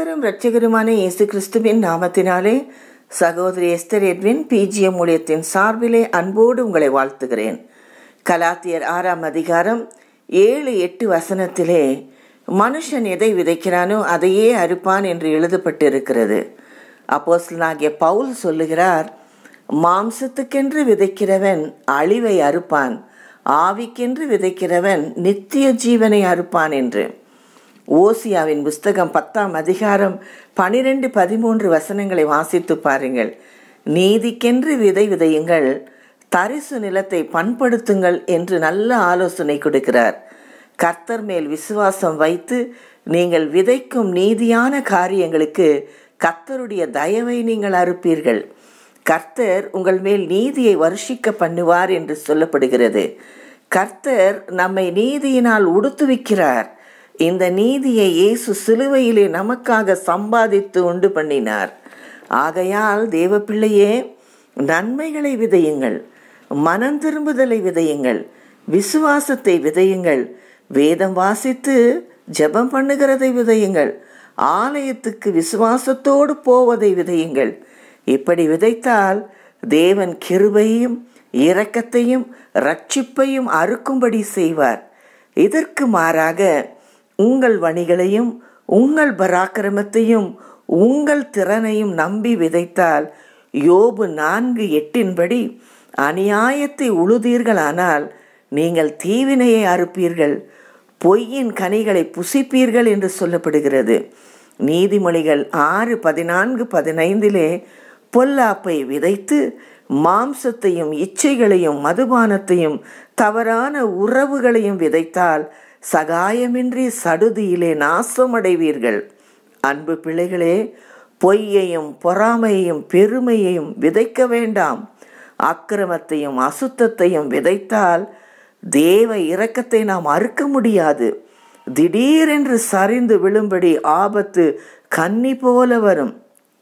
கர்த்தரும் இரட்சகருமான இயேசு கிறிஸ்துவின் நாமத்தினாலே சகோதரி எஸ்தர் எட்வின் பிஜிஎம் ஊழியத்தின் சார்பிலே அன்போடு உங்களை வாழ்த்துகிறேன் கலாத்தியர் ஆறாம் அதிகாரம் ஏழு எட்டு வசனத்திலே மனுஷன் எதை விதைக்கிறானோ அதையே அறுப்பான் என்று எழுதப்பட்டிருக்கிறது அப்போஸ்தலனாகிய பவுல் சொல்லுகிறார் மாம்சத்துக்கென்று விதைக்கிறவன் அழிவை அறுப்பான் ஆவிக்கென்று விதைக்கிறவன் நித்திய ஜீவனை அறுப்பான் என்று ஓசியாவின் புஸ்தகம் பத்தாம் அதிகாரம் பனிரெண்டு பதிமூன்று வசனங்களை வாசித்து பாருங்கள் நீதிக்கென்று விதை விதையுங்கள் தரிசு நிலத்தை பண்படுத்துங்கள் என்று நல்ல ஆலோசனை கொடுக்கிறார் கர்த்தர் மேல் விசுவாசம் வைத்து நீங்கள் விதைக்கும் நீதியான காரியங்களுக்கு கர்த்தருடைய தயவை நீங்கள் அறுப்பீர்கள் கர்த்தர் உங்கள் மேல் நீதியை வருஷிக்க பண்ணுவார் என்று சொல்லப்படுகிறது கர்த்தர் நம்மை நீதியினால் உடுத்துவிக்கிறார் இந்த நீதியை இயேசு சிலுவையிலே நமக்காக சம்பாதித்து உண்டு பண்ணினார் ஆகையால் தேவ பிள்ளையே நன்மைகளை விதையுங்கள் மனம் திரும்புதலை விதையுங்கள் விசுவாசத்தை விதையுங்கள் வேதம் வாசித்து ஜெபம் பண்ணுகிறதை விதையுங்கள் ஆலயத்துக்கு விசுவாசத்தோடு போவதை விதையுங்கள் இப்படி விதைத்தால் தேவன் கிருபையும் இரக்கத்தையும் ரட்சிப்பையும் அறுக்கும்படி செய்வார் இதற்கு மாறாக உங்கள் வணிகளையும் உங்கள் பராக்கிரமத்தையும் உங்கள் திறனையும் நம்பி விதைத்தால் யோபு நான்கு எட்டின்படி அநியாயத்தை உழுதீர்களானால் நீங்கள் தீவினையை அறுப்பீர்கள் பொய்யின் கனிகளை புசிப்பீர்கள் என்று சொல்லப்படுகிறது நீதிமொழிகள் ஆறு பதினான்கு பதினைந்திலே பொல்லாப்பை விதைத்து மாம்சத்தையும் இச்சைகளையும் மதுபானத்தையும் தவறான உறவுகளையும் விதைத்தால் சகாயமின்றி சடுதியிலே நாசமடைவீர்கள் அன்பு பிள்ளைகளே பொய்யையும் பொறாமையையும் பெருமையையும் விதைக்க வேண்டாம் அக்கிரமத்தையும் அசுத்தத்தையும் விதைத்தால் தேவ இரக்கத்தை நாம் அறுக்க முடியாது திடீரென்று சரிந்து விழும்படி ஆபத்து கன்னி போல வரும்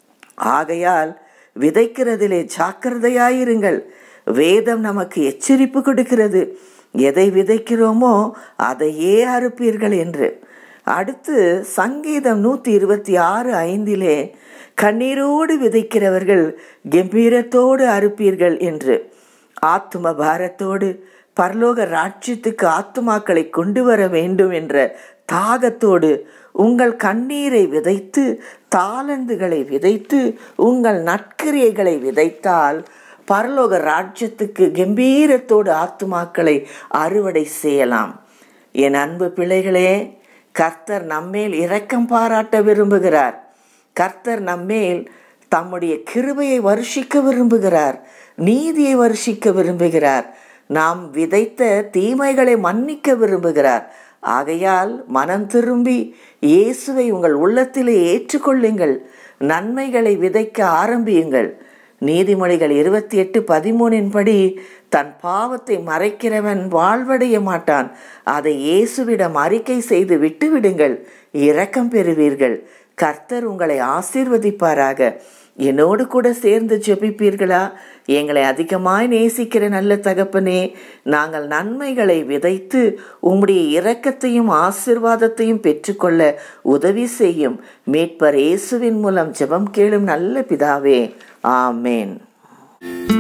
ஆகையால் விதைக்கிறதிலே ஜாக்கிரதையாயிருங்கள் வேதம் நமக்கு எச்சரிப்பு கொடுக்கிறது எதை விதைக்கிறோமோ அதையே அறுப்பீர்கள் என்று அடுத்து சங்கீதம் நூற்றி இருபத்தி ஆறு ஐந்திலே கண்ணீரோடு விதைக்கிறவர்கள் கம்பீரத்தோடு அறுப்பீர்கள் என்று ஆத்தும பாரத்தோடு பரலோக ராட்சியத்துக்கு ஆத்துமாக்களை கொண்டு வர வேண்டும் என்ற தாகத்தோடு உங்கள் கண்ணீரை விதைத்து தாளந்துகளை விதைத்து உங்கள் நற்கிரியைகளை விதைத்தால் பரலோக ராஜ்யத்துக்கு கம்பீரத்தோடு ஆத்துமாக்களை அறுவடை செய்யலாம் என் அன்பு பிள்ளைகளே கர்த்தர் நம்மேல் இரக்கம் பாராட்ட விரும்புகிறார் கர்த்தர் நம்மேல் தம்முடைய கிருபையை வருஷிக்க விரும்புகிறார் நீதியை வருஷிக்க விரும்புகிறார் நாம் விதைத்த தீமைகளை மன்னிக்க விரும்புகிறார் ஆகையால் மனம் திரும்பி இயேசுவை உங்கள் உள்ளத்திலே ஏற்றுக்கொள்ளுங்கள் நன்மைகளை விதைக்க ஆரம்பியுங்கள் நீதிமொழிகள் இருபத்தி எட்டு பதிமூணின் படி தன் பாவத்தை மறைக்கிறவன் வாழ்வடைய மாட்டான் அதை இயேசுவிடம் அறிக்கை செய்து விட்டுவிடுங்கள் இரக்கம் பெறுவீர்கள் கர்த்தர் உங்களை ஆசீர்வதிப்பாராக என்னோடு கூட சேர்ந்து ஜெபிப்பீர்களா எங்களை அதிகமாய் நேசிக்கிற நல்ல தகப்பனே நாங்கள் நன்மைகளை விதைத்து உம்முடைய இரக்கத்தையும் ஆசிர்வாதத்தையும் பெற்றுக்கொள்ள உதவி செய்யும் மீட்பர் இயேசுவின் மூலம் ஜெபம் கேளும் நல்ல பிதாவே ஆமேன்